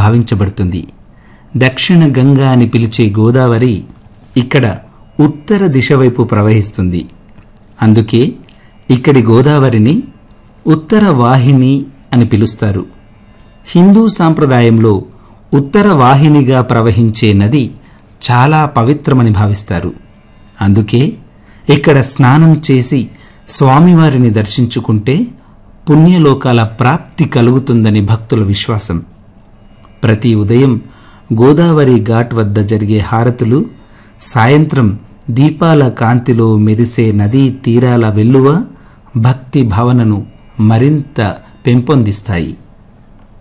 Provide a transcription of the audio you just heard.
భావించబడుతుంది దక్షిణ గంగా అని పిలిచే గోదావరి ఇక్కడ ఉత్తర దిశ వైపు ప్రవహిస్తుంది అందుకే ఇక్కడి గోదావరిని ఉత్తర వాహిని అని పిలుస్తారు హిందూ సాంప్రదాయంలో ఉత్తర వాహినిగా ప్రవహించే నది చాలా పవిత్రమని భావిస్తారు అందుకే ఇక్కడ స్నానం చేసి స్వామివారిని దర్శించుకుంటే పుణ్యలోకాల ప్రాప్తి కలుగుతుందని భక్తుల విశ్వాసం ప్రతి ఉదయం గోదావరి ఘాట్ వద్ద జరిగే హారతులు సాయంత్రం దీపాల కాంతిలో మెరిసే నదీ తీరాల వెల్లువ భక్తి భావనను మరింత పెంపొందిస్తాయి